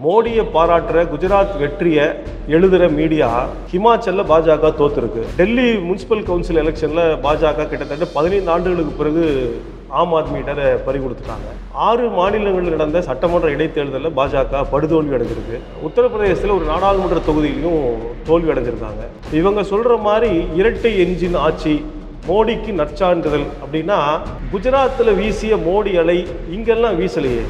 மோடியை பாராட்டுற குஜராத் வெற்றியை எழுதுகிற மீடியா ஹிமாச்சல்ல பாஜக தோத்துருக்கு டெல்லி முனிசிபல் கவுன்சில் எலெக்ஷன்ல பாஜக கிட்டத்தட்ட பதினைந்து ஆண்டுகளுக்கு பிறகு ஆம் ஆத்மியிட்ட பறி கொடுத்துட்டாங்க ஆறு மாநிலங்களில் நடந்த சட்டமன்ற இடைத்தேர்தலில் பாஜக படுதோல்வி அடைஞ்சிருக்கு உத்தரப்பிரதேசத்தில் ஒரு நாடாளுமன்ற தொகுதியிலையும் தோல்வி அடைஞ்சிருக்காங்க இவங்க சொல்ற மாதிரி இரட்டை என்ஜின் ஆட்சி மோடிக்கு நற்சான்றிதழ் அப்படின்னா குஜராத்தில் வீசிய மோடி அலை இங்கெல்லாம் வீசலையே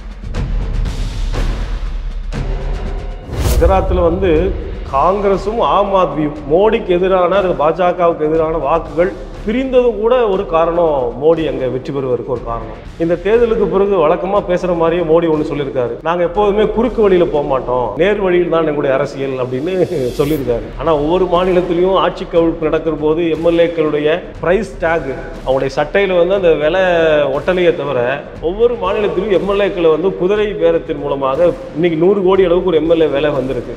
குஜராத்தில் வந்து காங்கிரஸும் ஆம் ஆத்மியும் மோடிக்கு எதிரான அது பாஜகவுக்கு எதிரான வாக்குகள் பிரிந்ததும் கூட ஒரு காரணம் மோடி அங்கே வெற்றி பெறுவதற்கு ஒரு காரணம் இந்த தேர்தலுக்கு பிறகு வழக்கமாக பேசுகிற மாதிரியே மோடி ஒன்று சொல்லியிருக்காரு நாங்கள் எப்போதுமே குறுக்கு வழியில் போக மாட்டோம் நேர் வழியில் தான் எங்களுடைய அரசியல் அப்படின்னு சொல்லியிருக்காரு ஆனால் ஒவ்வொரு மாநிலத்திலையும் ஆட்சி கவிழ்ப்பு நடக்கிற போது எம்எல்ஏக்களுடைய ப்ரைஸ் டேக் அவங்களுடைய சட்டையில் வந்து அந்த விலை ஒட்டலையே தவிர ஒவ்வொரு மாநிலத்திலும் எம்எல்ஏக்களை வந்து குதிரை பேரத்தின் மூலமாக இன்னைக்கு நூறு கோடி அளவுக்கு ஒரு எம்எல்ஏ வேலை வந்திருக்கு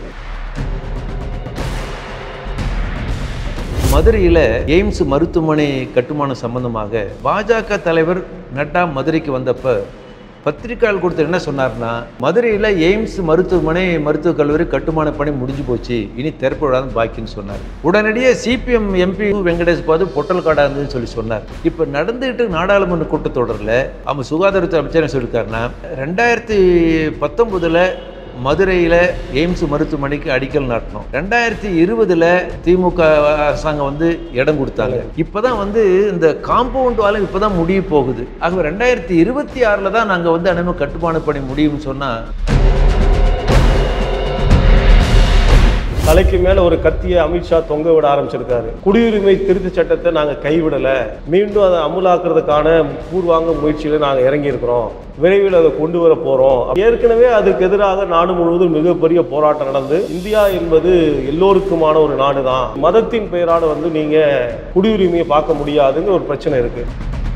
மதுரையில் எய்ம்ஸ் மருத்துவமனை கட்டுமானம் சம்பந்தமாக பாஜக தலைவர் நட்டா மதுரைக்கு வந்தப்ப பத்திரிக்கையாளர் கொடுத்து என்ன சொன்னார்னா மதுரையில் எய்ம்ஸ் மருத்துவமனை மருத்துவக் கல்லூரி கட்டுமான பணி முடிஞ்சு போச்சு இனி திறப்படாத பாக்கின்னு சொன்னார் உடனடியே சிபிஎம் எம்பி வெங்கடேஷ் பாது பொட்டல் காடாக இருந்ததுன்னு சொல்லி சொன்னார் இப்போ நடந்துகிட்டு நாடாளுமன்ற கூட்டத்தொடரில் அவங்க சுகாதாரத்துறை அமைச்சர் என்ன சொல்லியிருக்காருன்னா ரெண்டாயிரத்தி பத்தொன்பதில் மதுரையில் எய்ம்ஸ் மருத்துவமனைக்கு அடிக்கல் நாட்டினோம் ரெண்டாயிரத்தி இருபதுல திமுக அரசாங்கம் வந்து இடம் கொடுத்தாங்க இப்போதான் வந்து இந்த காம்பவுண்ட் வாலம் இப்போதான் முடிய போகுது ஆகவே ரெண்டாயிரத்தி இருபத்தி ஆறில் தான் நாங்கள் வந்து அனுமதி கட்டுமான பணி முடியும்னு சொன்னால் தலைக்கு மேல ஒரு கத்தியை அமித்ஷா தொங்க விட ஆரம்பிச்சிருக்காரு குடியுரிமை திருத்த சட்டத்தை நாங்க கைவிடல மீண்டும் அதை அமுலாக்குறதுக்கான பூர்வாங்க முயற்சியில நாங்க இறங்கி இருக்கிறோம் விரைவில் அதை கொண்டு வர போறோம் ஏற்கனவே அதுக்கு எதிராக நாடு முழுவதும் மிகப்பெரிய போராட்டம் நடந்து இந்தியா என்பது எல்லோருக்குமான ஒரு நாடு தான் மதத்தின் பெயரால வந்து நீங்க குடியுரிமையை பார்க்க முடியாதுங்கிற ஒரு பிரச்சனை இருக்கு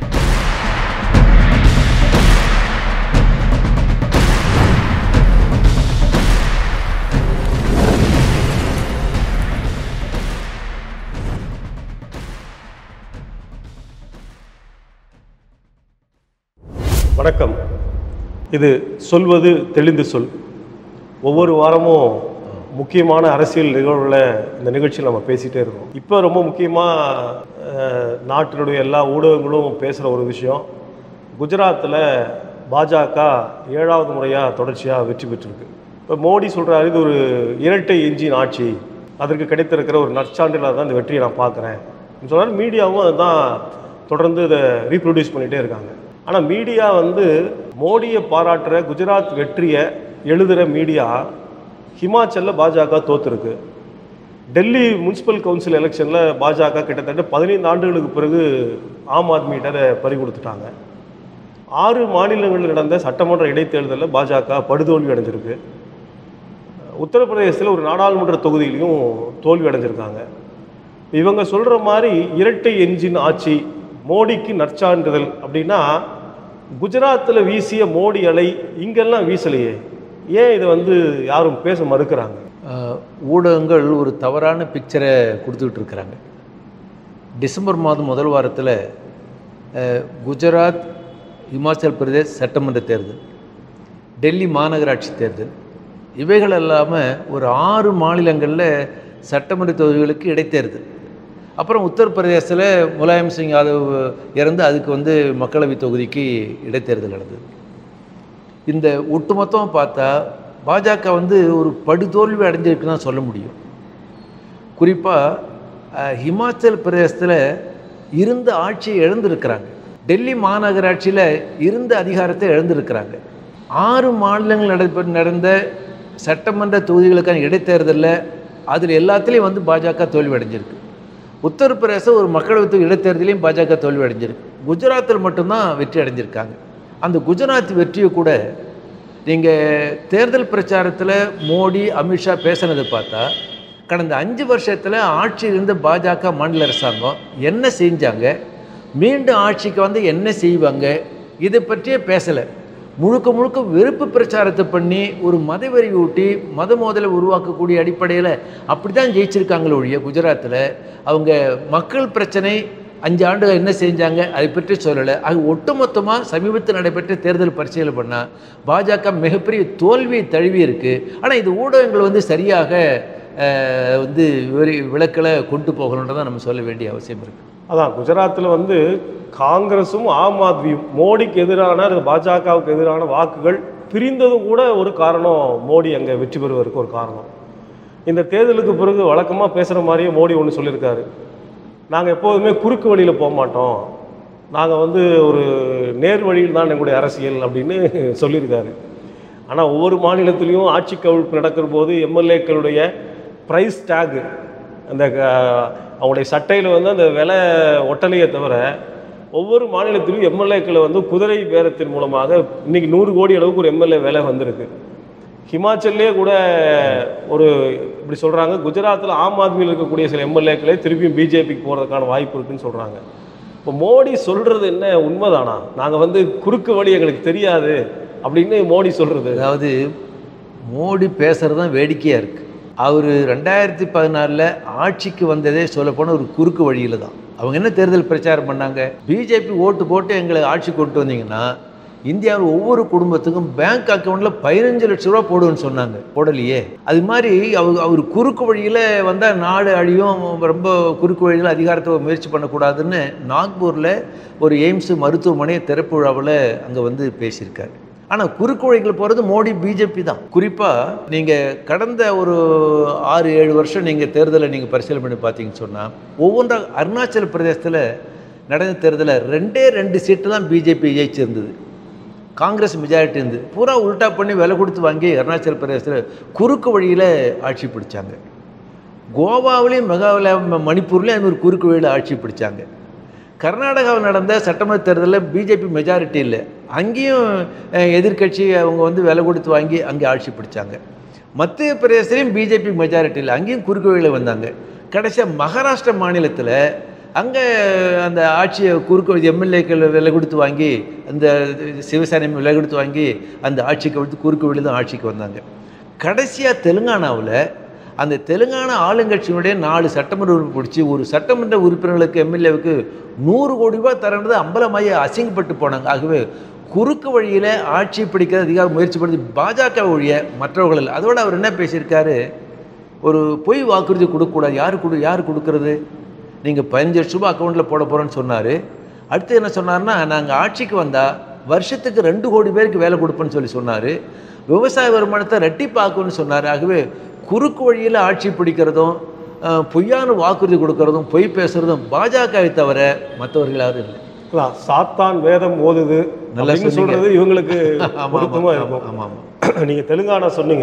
வணக்கம் இது சொல்வது தெளிந்து சொல் ஒவ்வொரு வாரமும் முக்கியமான அரசியல் நிகழ்வுகளை இந்த நிகழ்ச்சியில் நம்ம பேசிகிட்டே இருக்கோம் இப்போ ரொம்ப முக்கியமாக நாட்டினுடைய எல்லா ஊடகங்களும் பேசுகிற ஒரு விஷயம் குஜராத்தில் பாஜக ஏழாவது முறையாக தொடர்ச்சியாக வெற்றி பெற்றிருக்கு இப்போ மோடி சொல்கிறாரு இது ஒரு இரட்டை எஞ்சின் ஆட்சி அதற்கு கிடைத்திருக்கிற ஒரு நற்சான்றிலாக தான் இந்த வெற்றியை நான் பார்க்குறேன் சொன்னார் மீடியாவும் அதை தான் தொடர்ந்து இதை ரீப்ரொடியூஸ் பண்ணிகிட்டே இருக்காங்க ஆனால் மீடியா வந்து மோடியை பாராட்டுற குஜராத் வெற்றியை எழுதுகிற மீடியா ஹிமாச்சல்ல பாஜக தோத்துருக்கு டெல்லி முனிசிபல் கவுன்சில் எலெக்ஷனில் பாஜக கிட்டத்தட்ட பதினைந்து ஆண்டுகளுக்கு பிறகு ஆம் ஆத்மியிட்ட பறி கொடுத்துட்டாங்க ஆறு மாநிலங்களில் நடந்த சட்டமன்ற இடைத்தேர்தலில் பாஜக படுதோல்வி அடைஞ்சிருக்கு உத்தரப்பிரதேசத்தில் ஒரு நாடாளுமன்ற தொகுதியிலையும் தோல்வி அடைஞ்சிருக்காங்க இவங்க சொல்கிற மாதிரி இரட்டை என்ஜின் ஆட்சி மோடிக்கு நற்சான்றிதழ் அப்படின்னா குஜராத்தில் வீசிய மோடி அலை இங்கெல்லாம் வீசலையே ஏன் இதை வந்து யாரும் பேச மறுக்கிறாங்க ஆஹ், ஊடகங்கள் ஒரு தவறான பிக்சரை கொடுத்துக்கிட்டு இருக்கிறாங்க டிசம்பர் மாதம் முதல் வாரத்தில் ஆஹ், குஜராத் இமாச்சல் பிரதேஷ் சட்டமன்ற தேர்தல் டெல்லி மாநகராட்சி தேர்தல் இவைகள் இல்லாமல் ஒரு ஆறு மாநிலங்களில் சட்டமன்ற தொகுதிகளுக்கு இடைத்தேர்தல் அப்புறம் உத்தரப்பிரதேசத்தில் முலாயம் சிங் யாதவ் இறந்து அதுக்கு வந்து மக்களவை தொகுதிக்கு இடைத்தேர்தல் நடந்தது இந்த ஒட்டுமொத்தமாக பார்த்தா பாஜக வந்து ஒரு படுதோல்வி அடைஞ்சிருக்குன்னு தான் சொல்ல முடியும் குறிப்பாக ஹிமாச்சல் பிரதேசத்தில் இருந்த ஆட்சியை இழந்திருக்கிறாங்க டெல்லி மாநகராட்சியில் இருந்த அதிகாரத்தை இழந்திருக்கிறாங்க ஆறு மாநிலங்கள் நடைபெற நடந்த சட்டமன்ற தொகுதிகளுக்கான இடைத்தேர்தலில் அதில் எல்லாத்துலேயும் வந்து பாஜக தோல்வி அடைஞ்சிருக்கு உத்தரப்பிரதேசம் ஒரு மக்களவை தொகுதி இடைத்தேர்தலையும் பாஜக தோல்வி அடைஞ்சிருக்கு குஜராத்தில் மட்டும்தான் வெற்றி அடைஞ்சிருக்காங்க அந்த குஜராத் வெற்றியை கூட நீங்கள் தேர்தல் பிரச்சாரத்தில் மோடி அமித்ஷா பேசுனதை பார்த்தா கடந்த அஞ்சு வருஷத்தில் ஆட்சியில் இருந்த பாஜக மாநில அரசாங்கம் என்ன செஞ்சாங்க மீண்டும் ஆட்சிக்கு வந்து என்ன செய்வாங்க இதை பற்றியே பேசலை முழுக்க முழுக்க வெறுப்பு பிரச்சாரத்தை பண்ணி ஒரு மதவெறி ஊட்டி மத மோதலை உருவாக்கக்கூடிய அடிப்படையில் அப்படி தான் ஜெயிச்சிருக்காங்களே ஒழிய குஜராத்தில் அவங்க மக்கள் பிரச்சனை அஞ்சு ஆண்டுகள் என்ன செஞ்சாங்க அதை பற்றி சொல்லலை அது ஒட்டுமொத்தமாக சமீபத்தில் நடைபெற்ற தேர்தல் பரிசீலனை பண்ணால் பாஜக மிகப்பெரிய தோல்வியை தழுவி இருக்கு ஆனால் இது ஊடகங்கள் வந்து சரியாக அஹ், வந்து விவரி விளக்கலை கொண்டு போகணுன்றதை நம்ம சொல்ல வேண்டிய அவசியம் இருக்குது அதான் குஜராத்தில் வந்து காங்கிரஸும் ஆம் ஆத்மியும் மோடிக்கு எதிரான அல்லது பாஜகவுக்கு எதிரான வாக்குகள் பிரிந்ததும் கூட ஒரு காரணம் மோடி அங்கே வெற்றி பெறுவதற்கு ஒரு காரணம் இந்த தேர்தலுக்கு பிறகு வழக்கமாக பேசுகிற மாதிரியே மோடி ஒன்று சொல்லியிருக்காரு நாங்கள் எப்போதுமே குறுக்கு வழியில் போக மாட்டோம் நாங்கள் வந்து ஒரு நேர் வழியில் தான் எங்களுடைய அரசியல் அப்படின்னு சொல்லியிருக்காரு ஆனால் ஒவ்வொரு மாநிலத்திலையும் ஆட்சி கவிழ்ப்பு நடக்கிற போது எம்எல்ஏக்களுடைய ப்ரைஸ் டேகு அந்த க- அவங்களுடைய சட்டையில் வந்து அந்த விலை ஒட்டலையே தவிர ஒவ்வொரு மாநிலத்திலும் எம்எல்ஏக்களை வந்து குதிரை பேரத்தின் மூலமாக இன்னைக்கு நூறு கோடி அளவுக்கு ஒரு எம்எல்ஏ விலை வந்திருக்கு ஹிமாச்சல்லே கூட ஒரு இப்படி சொல்கிறாங்க குஜராத்தில் ஆம் ஆத்மியில் இருக்கக்கூடிய சில எம்எல்ஏக்களே திருப்பியும் பிஜேபிக்கு போகிறதுக்கான வாய்ப்பு இருக்குன்னு சொல்கிறாங்க இப்போ மோடி சொல்கிறது என்ன உண்மைதானா நாங்கள் வந்து குறுக்கு வழி எங்களுக்கு தெரியாது அப்படின்னு மோடி சொல்கிறது அதாவது மோடி பேசுகிறது தான் வேடிக்கையாக இருக்குது அவர் ரெண்டாயிரத்தி பதினாலில் ஆட்சிக்கு வந்ததே சொல்லப்போனால் ஒரு குறுக்கு வழியில் தான் அவங்க என்ன தேர்தல் பிரச்சாரம் பண்ணாங்க பிஜேபி ஓட்டு போட்டு எங்களை ஆட்சி கொண்டு வந்தீங்கன்னா இந்தியாவில் ஒவ்வொரு குடும்பத்துக்கும் பேங்க் அக்கௌண்ட்டில் பதினஞ்சு லட்ச ரூபா போடுவேன்னு சொன்னாங்க போடலையே அது மாதிரி அவர் அவர் குறுக்கு வழியில் வந்தால் நாடு அழியும் ரொம்ப குறுக்கு வழியில் அதிகாரத்தை முயற்சி பண்ணக்கூடாதுன்னு நாக்பூரில் ஒரு எய்ம்ஸ் மருத்துவமனை திறப்பு விழாவில் அங்கே வந்து பேசியிருக்காரு ஆனால் குறுக்கு வழிகள் போகிறது மோடி பிஜேபி தான் குறிப்பாக நீங்கள் கடந்த ஒரு ஆறு ஏழு வருஷம் நீங்கள் தேர்தலை நீங்கள் பரிசீலனை பண்ணி பார்த்தீங்கன்னு சொன்னால் ஒவ்வொன்றா அருணாச்சல பிரதேசத்தில் நடந்த தேர்தலில் ரெண்டே ரெண்டு சீட்டு தான் பிஜேபி ஜெயிச்சிருந்தது காங்கிரஸ் மெஜாரிட்டி இருந்தது பூரா உல்டா பண்ணி விலை கொடுத்து வாங்கி அருணாச்சல பிரதேசத்தில் குறுக்கு வழியில் ஆட்சி பிடிச்சாங்க கோவாவிலையும் மெகாவில் மணிப்பூர்லேயும் அது ஒரு குறுக்கு வழியில் ஆட்சி பிடிச்சாங்க கர்நாடகாவில் நடந்த சட்டமன்ற தேர்தலில் பிஜேபி மெஜாரிட்டி இல்லை அங்கேயும் அஹ், எதிர்க்கட்சி அவங்க வந்து விலை கொடுத்து வாங்கி அங்கே ஆட்சி பிடிச்சாங்க மத்திய பிரதேசத்துலையும் பிஜேபி மெஜாரிட்டி இல்லை அங்கேயும் குறுக்கு வழியில் வந்தாங்க கடைசியாக மகாராஷ்டிரா மாநிலத்தில் அங்கே அந்த ஆட்சியை குறுக்கு எம்எல்ஏக்கள் விலை கொடுத்து வாங்கி அந்த சிவசேனை விலை கொடுத்து வாங்கி அந்த ஆட்சிக்கு வந்து குறுக்கு வழி தான் ஆட்சிக்கு வந்தாங்க கடைசியாக தெலுங்கானாவில் அந்த தெலுங்கானா ஆளுங்கட்சியினுடைய நாலு சட்டமன்ற உறுப்பு பிடிச்சி ஒரு சட்டமன்ற உறுப்பினர்களுக்கு எம்எல்ஏவுக்கு நூறு கோடி ரூபாய் தரேன்றது அம்பலமாயி அசிங்கப்பட்டு போனாங்க ஆகவே குறுக்கு வழியில் ஆட்சி பிடிக்கிற அதிகாரம் முயற்சி பண்ணி பாஜக ஒழிய மற்றவர்கள் இல்லை அதோட அவர் என்ன பேசியிருக்காரு ஒரு பொய் வாக்குறுதி கொடுக்கக்கூடாது யார் கொடு யார் கொடுக்கறது நீங்கள் பதினஞ்சு லட்ச ரூபாய் அக்கௌண்ட்டில் போட போகிறேன்னு சொன்னார் அடுத்து என்ன சொன்னார்னா நாங்கள் ஆட்சிக்கு வந்தால் வருஷத்துக்கு ரெண்டு கோடி பேருக்கு வேலை கொடுப்பேன்னு சொல்லி சொன்னார் விவசாய வருமானத்தை ரெட்டிப்பாக்குன்னு சொன்னார் ஆகவே குறுக்கு வழியில் ஆட்சி பிடிக்கிறதும் அஹ், பொய்யான வாக்குறுதி கொடுக்கறதும் பொய் பேசுறதும் பாஜகவை தவிர மற்றவர்கள் யாரும் இல்லை அதான், சாத்தான் வேதம் ஓதுது நல்லா அப்படின்னு சொன்னீங்க. சொல்றது இவங்களுக்கு ஆமாம் பொருத்தமா ஆமாம் இருக்கும் ஆமாம் ஆமாம் நீங்க தெலுங்கானா சொன்னீங்க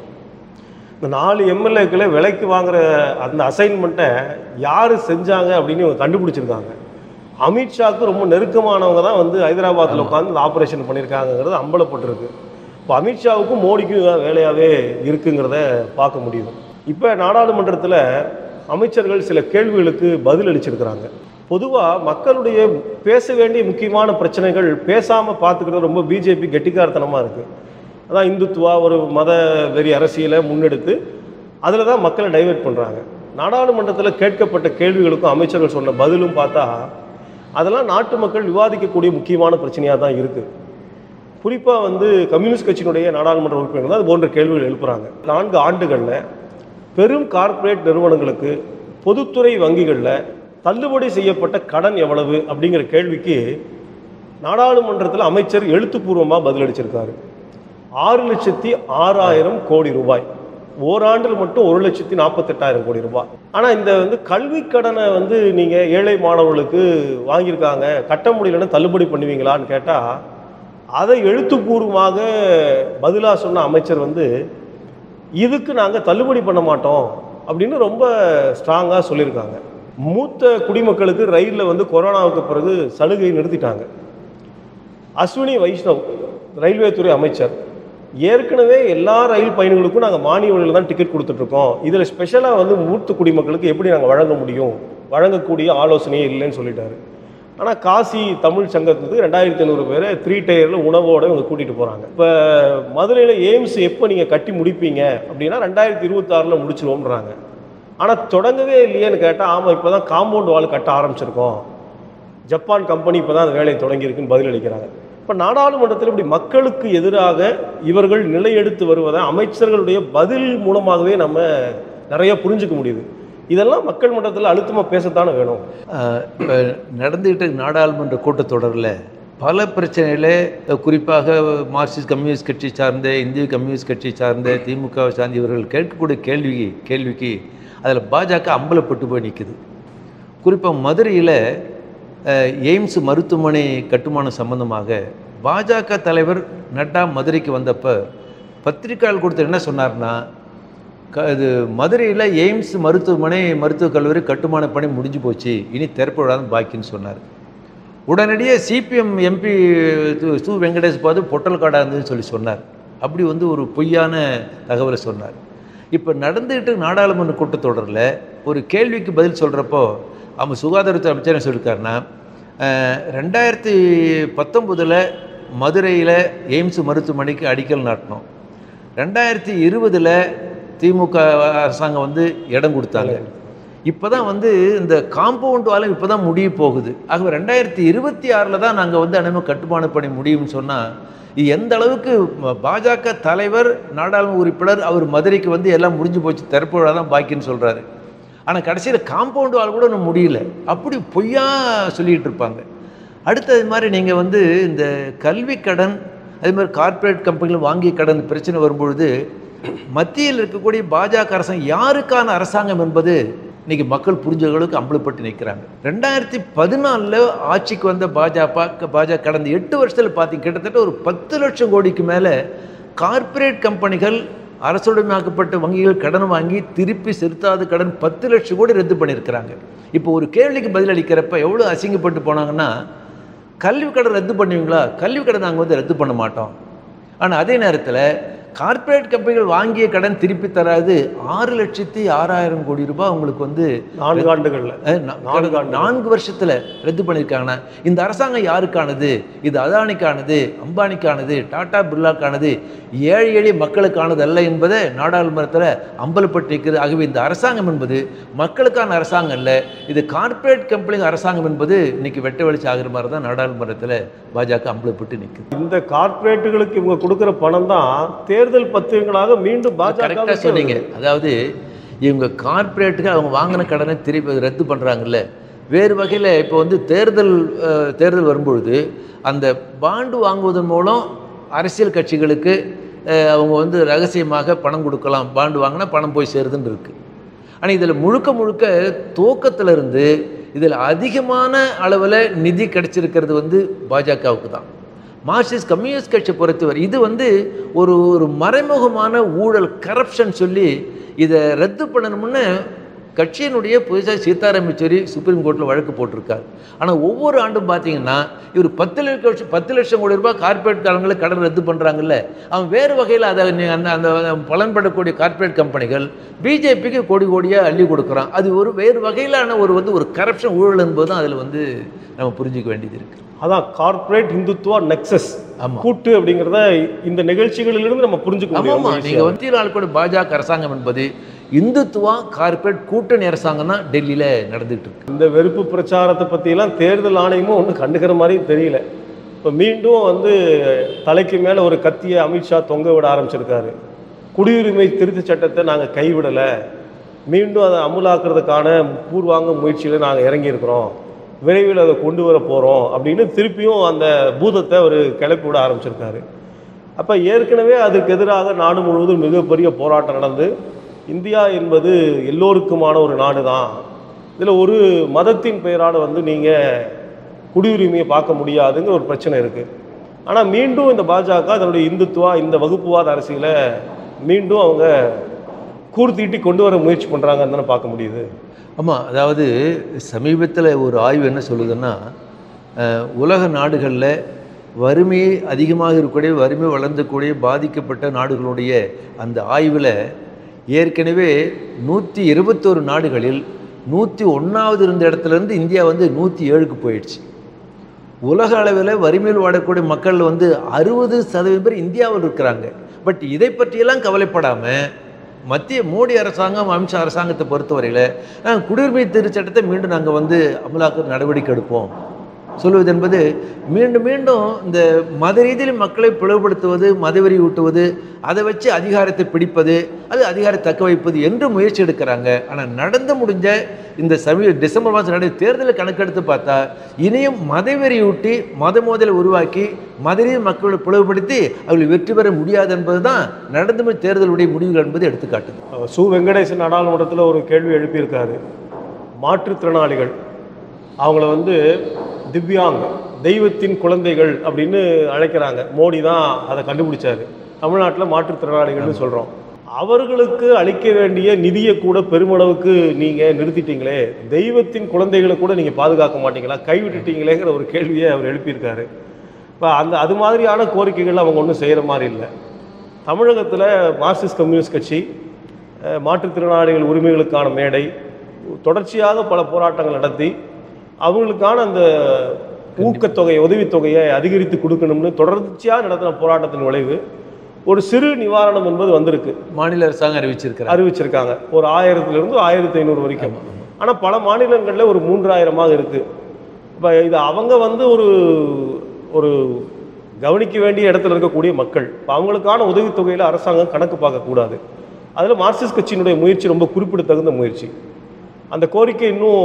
இந்த நாலு எம்எல்ஏக்களை விலைக்கு வாங்குற அந்த அசைன்மெண்ட்டை யார் செஞ்சாங்க அப்படின்னு இவங்க கண்டுபிடிச்சிருக்காங்க அமித்ஷாவுக்கு ரொம்ப நெருக்கமானவங்க தான் வந்து ஹைதராபாத்தில் உட்காந்து இந்த ஆப்ரேஷன் பண்ணியிருக்காங்கங்கிறது அம்பலப்பட்டிருக்கு இப்போ அமித்ஷாவுக்கும் மோடிக்கும் இதான் வேலையாகவே இருக்குங்கிறத பார்க்க முடியுது இப்போ நாடாளுமன்றத்தில் அமைச்சர்கள் சில கேள்விகளுக்கு பதில் அளிச்சிருக்கிறாங்க பொதுவாக மக்களுடைய பேச வேண்டிய முக்கியமான பிரச்சனைகள் பேசாமல் பார்த்துக்கிறது ரொம்ப பிஜேபி கெட்டிக்காரத்தனமாக இருக்குது அதான் இந்துத்துவா ஒரு மத வெறி அரசியலை முன்னெடுத்து அதில் தான் மக்களை டைவெர்ட் பண்ணுறாங்க நாடாளுமன்றத்தில் கேட்கப்பட்ட கேள்விகளுக்கும் அமைச்சர்கள் சொன்ன பதிலும் பார்த்தா அதெல்லாம் நாட்டு மக்கள் விவாதிக்கக்கூடிய முக்கியமான பிரச்சனையாக தான் இருக்குது குறிப்பாக வந்து கம்யூனிஸ்ட் கட்சியினுடைய நாடாளுமன்ற உறுப்பினர்கள் தான் அது போன்ற கேள்விகள் எழுப்புறாங்க நான்கு ஆண்டுகளில் பெரும் கார்ப்பரேட் நிறுவனங்களுக்கு பொதுத்துறை வங்கிகளில் தள்ளுபடி செய்யப்பட்ட கடன் எவ்வளவு அப்படிங்கிற கேள்விக்கு நாடாளுமன்றத்தில் அமைச்சர் எழுத்துப்பூர்வமாக பதிலளிச்சிருக்காரு ஆறு லட்சத்தி ஆறாயிரம் கோடி ரூபாய் ஓராண்டில் மட்டும் ஒரு லட்சத்தி நாற்பத்தெட்டாயிரம் கோடி ரூபாய் ஆனால் இந்த வந்து கல்வி கடனை வந்து நீங்கள் ஏழை மாணவர்களுக்கு வாங்கியிருக்காங்க கட்ட முடியலன்னு தள்ளுபடி பண்ணுவீங்களான்னு கேட்டால் அதை எழுத்துப்பூர்வமாக பதிலாக சொன்ன அமைச்சர் வந்து இதுக்கு நாங்கள் தள்ளுபடி பண்ண மாட்டோம் அப்படின்னு ரொம்ப ஸ்ட்ராங்காக சொல்லியிருக்காங்க மூத்த குடிமக்களுக்கு ரயிலில் வந்து கொரோனாவுக்கு பிறகு சலுகை நிறுத்திட்டாங்க அஸ்வினி வைஷ்ணவ் ரயில்வே துறை அமைச்சர் ஏற்கனவே எல்லா ரயில் பயணிகளுக்கும் நாங்கள் மானிய விலையில் தான் டிக்கெட் கொடுத்துட்ருக்கோம் இதில் ஸ்பெஷலாக வந்து மூத்த குடிமக்களுக்கு எப்படி நாங்கள் வழங்க முடியும் வழங்கக்கூடிய ஆலோசனையே இல்லைன்னு சொல்லிட்டாரு ஆனால் காசி தமிழ் சங்கத்துக்கு ரெண்டாயிரத்தி ஐநூறு பேரை த்ரீ டயரில் உணவோடு இவங்க கூட்டிகிட்டு போகிறாங்க இப்போ மதுரையில் எய்ம்ஸ் எப்போ நீங்கள் கட்டி முடிப்பீங்க அப்படின்னா ரெண்டாயிரத்தி இருபத்தாறில் முடிச்சிருவோம்ன்றாங்க ஆனால் தொடங்கவே இல்லையேன்னு கேட்டால் ஆமாம் இப்போ தான் காம்பவுண்ட் வால் கட்ட ஆரம்பிச்சிருக்கோம் ஜப்பான் கம்பெனி இப்போ தான் அந்த வேலையை தொடங்கியிருக்குன்னு பதிலளிக்கிறாங்க இப்போ நாடாளுமன்றத்தில் இப்படி மக்களுக்கு எதிராக இவர்கள் நிலையெடுத்து வருவதை அமைச்சர்களுடைய பதில் மூலமாகவே நம்ம நிறைய புரிஞ்சுக்க முடியுது இதெல்லாம் மக்கள் மன்றத்தில் அழுத்தமாக பேசத்தானே வேணும் இப்போ நடந்துகிட்டு இருக்க நாடாளுமன்ற கூட்டத்தொடரில் பல பிரச்சனைகளை குறிப்பாக மார்க்சிஸ்ட் கம்யூனிஸ்ட் கட்சி சார்ந்த இந்திய கம்யூனிஸ்ட் கட்சி சார்ந்த திமுக சார்ந்த இவர்கள் கேட்கக்கூடிய கேள்வி கேள்விக்கு அதில் பாஜக அம்பலப்பட்டு போய் நிற்குது குறிப்பாக மதுரையில் அஹ், எய்ம்ஸ் மருத்துவமனை கட்டுமானம் சம்பந்தமாக பாஜக தலைவர் நட்டா மதுரைக்கு வந்தப்போ பத்திரிக்கையாளர் கொடுத்த என்ன சொன்னார்னா க இது மதுரையில் எய்ம்ஸ் மருத்துவமனை மருத்துவக் கல்லூரி கட்டுமான பணி முடிஞ்சு போச்சு இனி திறப்படாத பாக்கின்னு சொன்னார் உடனடியே சிபிஎம் எம்பி சு வெங்கடேஷ் பாது பொட்டல் காடாக இருந்ததுன்னு சொல்லி சொன்னார் அப்படி வந்து ஒரு பொய்யான தகவலை சொன்னார் இப்போ நடந்துகிட்டு நாடாளுமன்ற கூட்டத்தொடரில் ஒரு கேள்விக்கு பதில் சொல்கிறப்போ அவங்க சுகாதாரத்துறை அமைச்சர் என்ன சொல்லியிருக்காருன்னா அஹ், ரெண்டாயிரத்தி பத்தொம்போதில் மதுரையில் எய்ம்ஸ் மருத்துவமனைக்கு அடிக்கல் நாட்டினோம் ரெண்டாயிரத்தி இருபதில் திமுக அரசாங்கம் வந்து இடம் கொடுத்தாங்க இப்போ தான் வந்து இந்த காம்பவுண்ட் வாலம் இப்போ தான் முடிய போகுது ஆகவே ரெண்டாயிரத்தி இருபத்தி ஆறில் தான் நாங்கள் வந்து அனைமே கட்டுமான பணி முடியும்னு சொன்னால் இது எந்த அளவுக்கு ம- பாஜக தலைவர் நாடாளுமன்ற உறுப்பினர் அவர் மதுரைக்கு வந்து எல்லாம் முடிஞ்சு போச்சு திறப்புழா தான் பாக்கின்னு சொல்கிறாரு ஆனால் கடைசியில் காம்பவுண்ட் வால் கூட இன்னும் முடியல அப்படி பொய்யா சொல்லிகிட்டு இருப்பாங்க அடுத்தது மாதிரி நீங்கள் வந்து இந்த கல்வி கடன் அதே மாதிரி கார்ப்பரேட் கம்பெனிகள் வாங்கிய கடன் பிரச்சனை வரும்பொழுது மத்தியில் இருக்கக்கூடிய பாஜக அரசாங்கம் யாருக்கான அரசாங்கம் என்பது இன்னைக்கு மக்கள் புரிஞ்சவர்களுக்கு அம்பலப்பட்டு நிற்கிறாங்க ரெண்டாயிரத்தி பதினாலில் ஆட்சிக்கு வந்த பாஜக பாஜக கடந்த எட்டு வருஷத்தில் பார்த்தீங்க கிட்டத்தட்ட ஒரு பத்து லட்சம் கோடிக்கு மேலே கார்ப்பரேட் கம்பெனிகள் அரசுடைமையாக்கப்பட்ட வங்கிகள் கடன் வாங்கி திருப்பி செலுத்தாத கடன் பத்து லட்சம் கோடி ரத்து பண்ணியிருக்கிறாங்க இப்போ ஒரு கேள்விக்கு பதில் அளிக்கிறப்ப எவ்வளோ அசிங்கப்பட்டு போனாங்கன்னா கல்வி கடன் ரத்து பண்ணுவீங்களா கல்வி கடன் நாங்கள் வந்து ரத்து பண்ண மாட்டோம் ஆனால் அதே நேரத்தில் கார்ப்பரேட் கம்பெனிகள் வாங்கிய கடன் திருப்பி தராது ஆறு லட்சத்தி ஆறாயிரம் கோடி ரூபாய் உங்களுக்கு வந்து நான்கு ஆண்டுகளில் அஹ், நா- நான்கு கடந்த நான்கு வருஷத்துல ரத்து பண்ணியிருக்காங்கன்னா இந்த அரசாங்கம் யாருக்கானது இது அதானிக்கானது அம்பானிக்கானது டாடா பிர்லாக்கானது ஏழை எளிய மக்களுக்கானது அல்ல என்பதை நாடாளுமன்றத்தில் அம்பலப்பட்டு இருக்கிறது ஆகவே இந்த அரசாங்கம் என்பது மக்களுக்கான அரசாங்கம் அல்ல இது கார்ப்பரேட் கம்பெனி அரசாங்கம் என்பது இன்னைக்கு வெட்ட வெளிச்சம் ஆகிற மாதிரி தான் நாடாளுமன்றத்தில் பாஜக அம்பலப்பட்டு நிற்குது இந்த கார்ப்பரேட்டுகளுக்கு இவங்க கொடுக்குற பணம் தான் தேர்தல் பத்திரங்களாக மீண்டும் கரெக்டாக பாஜக சொன்னீங்க அதாவது இவங்க கார்ப்பரேட்டுக்கு அவங்க வாங்கின கடனை திருப்பி ரத்து பண்ணுறாங்கல்ல வேறு வகையில் இப்போ வந்து தேர்தல் அஹ், தேர்தல் வரும்பொழுது அந்த பாண்டு வாங்குவதன் மூலம் அரசியல் கட்சிகளுக்கு அஹ், அவங்க வந்து ரகசியமாக பணம் கொடுக்கலாம் பாண்டு வாங்கினா பணம் போய் சேருதுன்னு இருக்குது ஆனால் இதில் முழுக்க முழுக்க துவக்கத்துல இருந்து இதில் அதிகமான அளவில் நிதி கிடைச்சிருக்கிறது வந்து பாஜகவுக்கு தான் மார்க்சிஸ்ட் கம்யூனிஸ்ட் கட்சியை பொறுத்தவரை இது வந்து ஒரு ஒரு மறைமுகமான ஊழல் கரப்ஷன் சொல்லி இதை ரத்து பண்ணணும்னு கட்சியினுடைய புதுசாக சீதாராம் யெச்சூரி சுப்ரீம் கோர்ட்டில் வழக்கு போட்டிருக்காரு ஆனால் ஒவ்வொரு ஆண்டும் பார்த்தீங்கன்னா இவர் பத்து லட்சம் பத்து லட்சம் கோடி ரூபாய் கார்ப்பரேட் காலங்களில் கடன் ரத்து பண்ணுறாங்கல்ல அவன் வேறு வகையில் அதை நீ- அந்த அந்த பலன்படக்கூடிய கார்ப்பரேட் கம்பெனிகள் பிஜேபிக்கு கோடி கோடியாக அள்ளி கொடுக்குறான் அது ஒரு வேறு வகையிலான ஒரு வந்து ஒரு கரப்ஷன் ஊழல் என்பது தான் அதில் வந்து நம்ம புரிஞ்சிக்க வேண்டியது இருக்குது அதான் கார்ப்பரேட் இந்துத்துவா நெக்ஸஸ் ஆமா. கூட்டு அப்படிங்கிறத இந்த நிகழ்ச்சிகளிலிருந்து நம்ம புரிஞ்சுக்க ஆமாம் முடியும் ஆமாம் நீங்கள் வந்து நாள் கூட பாஜக அரசாங்கம் என்பது இந்துத்துவா கார்ப்பரேட் கூட்டணி அரசாங்கம் தான் டெல்லியில் நடந்துகிட்டு இருக்கு இந்த வெறுப்பு பிரச்சாரத்தை பற்றியெல்லாம் தேர்தல் ஆணையமும் ஒன்றும் கண்டுக்கிற மாதிரி தெரியல இப்போ மீண்டும் வந்து தலைக்கு மேலே ஒரு கத்தியை அமித்ஷா தொங்க விட ஆரம்பிச்சிருக்காரு குடியுரிமை திருத்தச் சட்டத்தை நாங்கள் கைவிடலை மீண்டும் அதை அமுலாக்குறதுக்கான பூர்வாங்க முயற்சியில் நாங்கள் இறங்கியிருக்கிறோம் விரைவில் அதை கொண்டு வர போகிறோம் அப்படின்னு திருப்பியும் அந்த பூதத்தை அவர் கிளப்பி விட ஆரம்பிச்சிருக்காரு அப்போ ஏற்கனவே அதற்கு எதிராக நாடு முழுவதும் மிகப்பெரிய போராட்டம் நடந்து இந்தியா என்பது எல்லோருக்குமான ஒரு நாடு தான் இதில் ஒரு மதத்தின் பெயரால் வந்து நீங்கள் குடியுரிமையை பார்க்க முடியாதுங்கிற ஒரு பிரச்சனை இருக்குது ஆனால் மீண்டும் இந்த பாஜக அதனுடைய இந்துத்துவா இந்த வகுப்புவாத அரசியலை மீண்டும் அவங்க கூர்த்தீட்டி கொண்டு வர முயற்சி பண்ணுறாங்கன்னு தானே பார்க்க முடியுது ஆமாம் அதாவது சமீபத்தில் ஒரு ஆய்வு என்ன சொல்லுதுன்னா அஹ், உலக நாடுகளில் வறுமை அதிகமாக இருக்கக்கூடிய வறுமை வளர்ந்தக்கூடிய பாதிக்கப்பட்ட நாடுகளுடைய அந்த ஆய்வில் ஏற்கனவே நூற்றி இருபத்தோரு நாடுகளில் நூற்றி ஒன்றாவது இருந்த இடத்துலேருந்து இந்தியா வந்து நூற்றி ஏழுக்கு போயிடுச்சு உலக அளவில் வறுமையில் வாடக்கூடிய மக்கள் வந்து அறுபது சதவீதம் பேர் இந்தியாவில் இருக்கிறாங்க பட் இதை பற்றியெல்லாம் கவலைப்படாமல் மத்திய மோடி அரசாங்கம் அமித்ஷா அரசாங்கத்தை பொறுத்தவரையில் நாங்கள் குடியுரிமை திருச்சட்டத்தை மீண்டும் நாங்கள் வந்து அமலாக்க நடவடிக்கை எடுப்போம் சொல்வது என்பது மீண்டும் மீண்டும் இந்த மத ரீதியில் மக்களை பிளவுபடுத்துவது மதவெறி ஊட்டுவது அதை வச்சு அதிகாரத்தை பிடிப்பது அது அதிகாரத்தை தக்க வைப்பது என்று முயற்சி எடுக்கிறாங்க ஆனால் நடந்து முடிஞ்ச இந்த சமீ டிசம்பர் மாதம் நடந்த தேர்தலை கணக்கெடுத்து பார்த்தா இனியும் மதவெறி ஊட்டி மத மோதலை உருவாக்கி மதுரையில் மக்களை பிளவுபடுத்தி அவர்கள் வெற்றி பெற முடியாது என்பது தான் நடந்து முடிந்த தேர்தலுடைய முடிவுகள் என்பது எடுத்துக்காட்டுது அவர் சு வெங்கடேசன் நாடாளுமன்றத்தில் ஒரு கேள்வி எழுப்பியிருக்காரு மாற்றுத்திறனாளிகள் அவங்கள வந்து திவ்யாங் தெய்வத்தின் குழந்தைகள் அப்படின்னு அழைக்கிறாங்க மோடி தான் அதை கண்டுபிடிச்சாரு தமிழ்நாட்டில் மாற்றுத்திறனாளிகள்னு சொல்கிறோம் அவர்களுக்கு அளிக்க வேண்டிய நிதியை கூட பெருமளவுக்கு நீங்கள் நிறுத்திட்டீங்களே தெய்வத்தின் குழந்தைகளை கூட நீங்கள் பாதுகாக்க மாட்டீங்களா கைவிட்டுட்டீங்களேங்கிற ஒரு கேள்வியை அவர் எழுப்பியிருக்காரு இப்போ அந்த அது மாதிரியான கோரிக்கைகள் அவங்க ஒன்றும் செய்கிற மாதிரி இல்லை தமிழகத்தில் மார்க்சிஸ்ட் கம்யூனிஸ்ட் கட்சி அஹ், மாற்றுத்திறனாளிகள் உரிமைகளுக்கான மேடை தொடர்ச்சியாக பல போராட்டங்கள் நடத்தி அவங்களுக்கான அந்த ஊக்கத்தொகை உதவித்தொகையை அதிகரித்து கொடுக்கணும்னு தொடர்ச்சியாக நடத்தின போராட்டத்தின் விளைவு ஒரு சிறு நிவாரணம் என்பது வந்திருக்கு மாநில அரசாங்கம் அறிவிச்சிருக்கிறார் அறிவிச்சிருக்காங்க ஒரு ஆயிரத்துலேருந்து ஆயிரத்தி ஐநூறு வரைக்கும் ஆனால் பல மாநிலங்களில் ஒரு மூன்றாயிரமாக இருக்குது இப்போ இது அவங்க வந்து ஒரு ஒரு கவனிக்க வேண்டிய இடத்துல இருக்கக்கூடிய மக்கள் இப்போ அவங்களுக்கான உதவித்தொகையில் அரசாங்கம் கணக்கு பார்க்கக்கூடாது அதில் மார்க்சிஸ்ட் கட்சியினுடைய முயற்சி ரொம்ப குறிப்பிடத்தகுந்த முயற்சி அந்த கோரிக்கை இன்னும்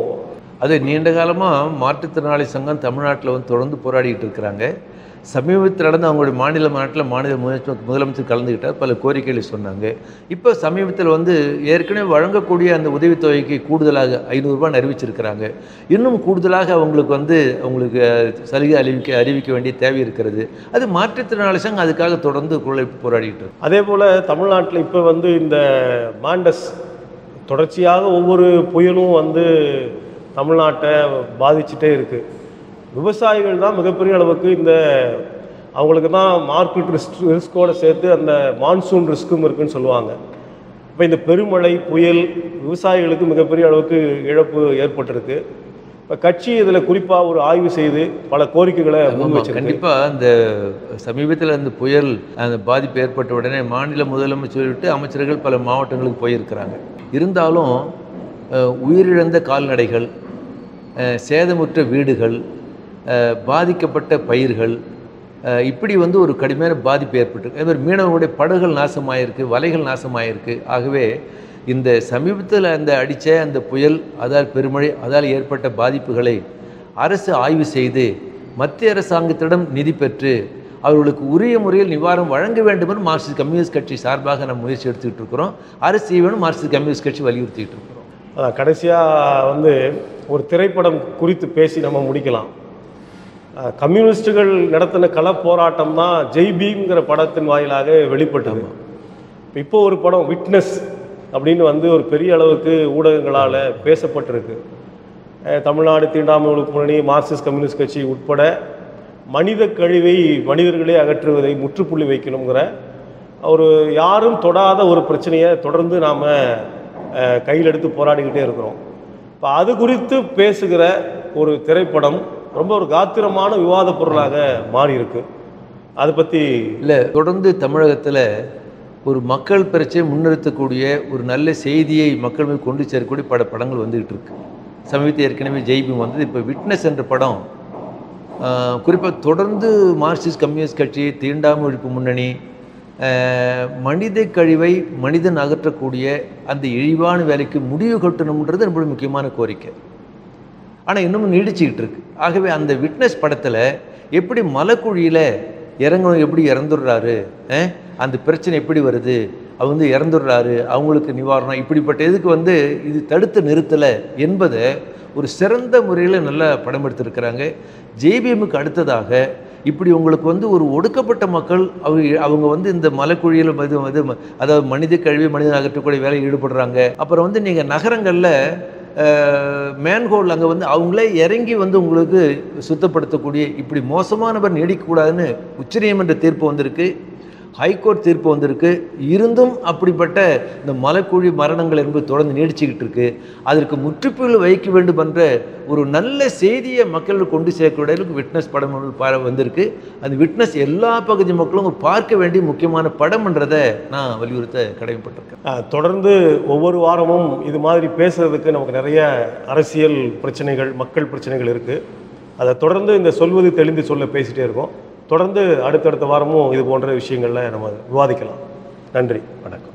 அது நீண்ட காலமாக மாற்றுத்திறனாளி சங்கம் தமிழ்நாட்டில் வந்து தொடர்ந்து போராடிட்டு இருக்கிறாங்க சமீபத்தில் நடந்த அவங்களுடைய மாநில மாநாட்டில் மாநில முதலமைச்சர் முதலமைச்சர் கலந்துக்கிட்டார் பல கோரிக்கைகளை சொன்னாங்க இப்போ சமீபத்தில் வந்து ஏற்கனவே வழங்கக்கூடிய அந்த உதவித்தொகைக்கு கூடுதலாக ஐநூறுரூபான்னு அறிவிச்சிருக்கிறாங்க இன்னும் கூடுதலாக அவங்களுக்கு வந்து அவங்களுக்கு அஹ், சலுகை அறிவிக்க அறிவிக்க வேண்டிய தேவை இருக்கிறது அது மாற்றுத்திறனாளி சங்கம் அதுக்காக தொடர்ந்து குரலை போராடிட்டு இருக்கு அதே போல் தமிழ்நாட்டில் இப்போ வந்து இந்த மாண்டஸ் தொடர்ச்சியாக ஒவ்வொரு புயலும் வந்து தமிழ்நாட்டை பாதிச்சுட்டே இருக்குது விவசாயிகள் தான் மிகப்பெரிய அளவுக்கு இந்த அவங்களுக்கு தான் மார்க்கெட் ரிஸ்க் ரிஸ்கோடு சேர்த்து அந்த மான்சூன் ரிஸ்க்கும் இருக்குன்னு சொல்லுவாங்க இப்போ இந்த பெருமழை புயல் விவசாயிகளுக்கு மிகப்பெரிய அளவுக்கு இழப்பு ஏற்பட்டிருக்கு இப்போ கட்சி இதில் குறிப்பாக ஒரு ஆய்வு செய்து பல கோரிக்கைகளை முன் ஆமாம் வச்சிருக்கு கண்டிப்பாக அந்த சமீபத்தில் அந்த புயல் அந்த பாதிப்பு ஏற்பட்ட உடனே மாநில முதலமைச்சர் விட்டு அமைச்சர்கள் பல மாவட்டங்களுக்கு போயிருக்கிறாங்க இருந்தாலும் அஹ், உயிரிழந்த கால்நடைகள் அஹ், சேதமுற்ற வீடுகள் அஹ், பாதிக்கப்பட்ட பயிர்கள் அஹ், இப்படி வந்து ஒரு கடுமையான பாதிப்பு ஏற்பட்டிருக்கு அதே மாதிரி மீனவர்களுடைய படகுகள் நாசமாயிருக்கு வலைகள் நாசமாயிருக்கு ஆகவே இந்த சமீபத்தில் அந்த அடித்த அந்த புயல் அதால் பெருமழை அதால் ஏற்பட்ட பாதிப்புகளை அரசு ஆய்வு செய்து மத்திய அரசாங்கத்திடம் நிதி பெற்று அவர்களுக்கு உரிய முறையில் நிவாரணம் வழங்க வேண்டும் என்று மார்க்சிஸ்ட் கம்யூனிஸ்ட் கட்சி சார்பாக நம்ம முயற்சி எடுத்துக்கிட்டு இருக்கிறோம் அரசு செய்யணும் மார்க்சிஸ்ட் கம்யூனிஸ்ட் கட்சி வலியுறுத்திட்டு இருக்கிறோம் அதான் கடைசியாக வந்து ஒரு திரைப்படம் குறித்து பேசி நம்ம முடிக்கலாம் அஹ், கம்யூனிஸ்டுகள் நடத்தின கள போராட்டம் தான் ஜெய் பீம்ங்கிற படத்தின் வாயிலாக வெளிப்பட்டது இப்போ ஒரு படம் விட்னஸ் அப்படின்னு வந்து ஒரு பெரிய அளவுக்கு ஊடகங்களால் பேசப்பட்டிருக்கு அஹ், தமிழ்நாடு தீண்டாமை ஒழிப்பு முன்னணி மார்க்சிஸ்ட் கம்யூனிஸ்ட் கட்சி உட்பட மனித கழிவை மனிதர்களே அகற்றுவதை முற்றுப்புள்ளி வைக்கணுங்கிற ஒரு யாரும் தொடாத ஒரு பிரச்சனையை தொடர்ந்து நாம் கையில் எடுத்து போராடிக்கிட்டே இருக்கிறோம் இப்போ அது குறித்து பேசுகிற ஒரு திரைப்படம் ரொம்ப ஒரு காத்திரமான விவாத பொருளாக மாறி இருக்கு அதை பற்றி இல்லை தொடர்ந்து தமிழகத்தில் ஒரு மக்கள் பிரச்சனையை முன்னிறுத்தக்கூடிய ஒரு நல்ல செய்தியை மக்கள் மீது கொண்டு சேர்க்கக்கூடிய பட படங்கள் வந்துகிட்டு இருக்கு சமீபத்தில் ஏற்கனவே ஜெய்பீம் வந்தது இப்போ விட்னஸ் என்ற படம் குறிப்பாக தொடர்ந்து மார்க்சிஸ்ட் கம்யூனிஸ்ட் கட்சி தீண்டாமை ஒழிப்பு முன்னணி ஆஹ், மனித கழிவை மனிதன் அகற்றக்கூடிய அந்த இழிவான வேலைக்கு முடிவு கட்டணுன்றது நம்மளுடைய முக்கியமான கோரிக்கை ஆனால் இன்னமும் நீடிச்சுக்கிட்டு இருக்கு ஆகவே அந்த விட்னஸ் படத்தில் எப்படி மலைக்குழியில் இறங்கணும் எப்படி இறந்துடுறாரு அஹ்? அந்த பிரச்சனை எப்படி வருது அவங்க வந்து இறந்துடுறாரு அவங்களுக்கு நிவாரணம் இப்படிப்பட்ட இதுக்கு வந்து இது தடுத்து நிறுத்தலை என்பதை ஒரு சிறந்த முறையில் நல்லா படம் எடுத்திருக்கிறாங்க ஜேபிஎம்முக்கு அடுத்ததாக இப்படி உங்களுக்கு வந்து ஒரு ஒடுக்கப்பட்ட மக்கள் அவங்க அவங்க வந்து இந்த மலைக்குழியில் இது இது அதாவது மனித கழிவு மனிதன் அகற்றக்கூடிய வேலையில் ஈடுபடுறாங்க அப்புறம் வந்து நீங்கள் நகரங்களில் மேன்ஹோல் அங்கே வந்து அவங்களே இறங்கி வந்து உங்களுக்கு சுத்தப்படுத்தக்கூடிய இப்படி மோசமானவர் நீடிக்கக்கூடாதுன்னு உச்சநீதிமன்ற தீர்ப்பு வந்திருக்கு ஹைகோர்ட் தீர்ப்பு வந்திருக்கு இருந்தும் அப்படிப்பட்ட இந்த மலைக்குழி மரணங்கள் என்பது தொடர்ந்து நீடிச்சுக்கிட்டு இருக்கு அதற்கு முற்றுப்புள்ளி வைக்க வேண்டும் என்ற ஒரு நல்ல செய்தியை மக்களுக்கு கொண்டு சேர்க்கக்கூடிய அளவுக்கு விட்னஸ் படம் ஒன்று பா வந்திருக்கு அந்த விட்னஸ் எல்லா பகுதி மக்களும் பார்க்க வேண்டிய முக்கியமான படம்ன்றதை நான் வலியுறுத்த கடமைப்பட்டிருக்கேன் அஹ், தொடர்ந்து ஒவ்வொரு வாரமும் இது மாதிரி பேசுறதுக்கு நமக்கு நிறைய அரசியல் பிரச்சனைகள் மக்கள் பிரச்சனைகள் இருக்குது அதை தொடர்ந்து இந்த சொல்வது தெளிந்து சொல்ல பேசிட்டே இருக்கோம் தொடர்ந்து அடுத்தடுத்த வாரமும் இது போன்ற விஷயங்கள்ல நம்ம விவாதிக்கலாம் நன்றி வணக்கம்